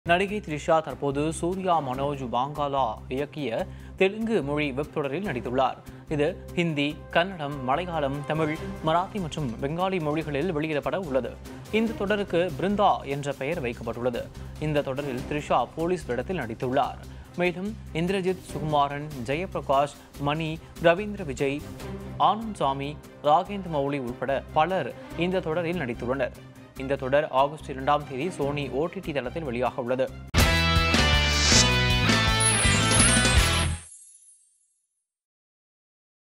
நடிகை த்ரிஷா தற்போது சூர்யா மனோஜ் பாங்காலா இயக்கிய தெலுங்கு மொழி வெப் தொடரில் நடித்துள்ளார் இது ஹிந்தி கன்னடம் மலையாளம் தமிழ் மராத்தி மற்றும் பெங்காலி மொழிகளில் வெளியிடப்பட உள்ளது இந்த தொடருக்கு பிருந்தா என்ற பெயர் வைக்கப்பட்டுள்ளது இந்த தொடரில் த்ரிஷா போலீஸ் வேடத்தில் நடித்துள்ளார் மேலும் இந்திரஜித் சுகுமாரன் ஜெயபிரகாஷ் மணி ரவீந்திர விஜய் ஆனந்த் சாமி ராகேந்திர மௌலி உட்பட பலர் இந்த தொடரில் நடித்துள்ளனர் இந்த தொடர் ஆகஸ்ட் இரண்டாம் தேதி சோனி ஓடிடி தளத்தில் வெளியாக உள்ளது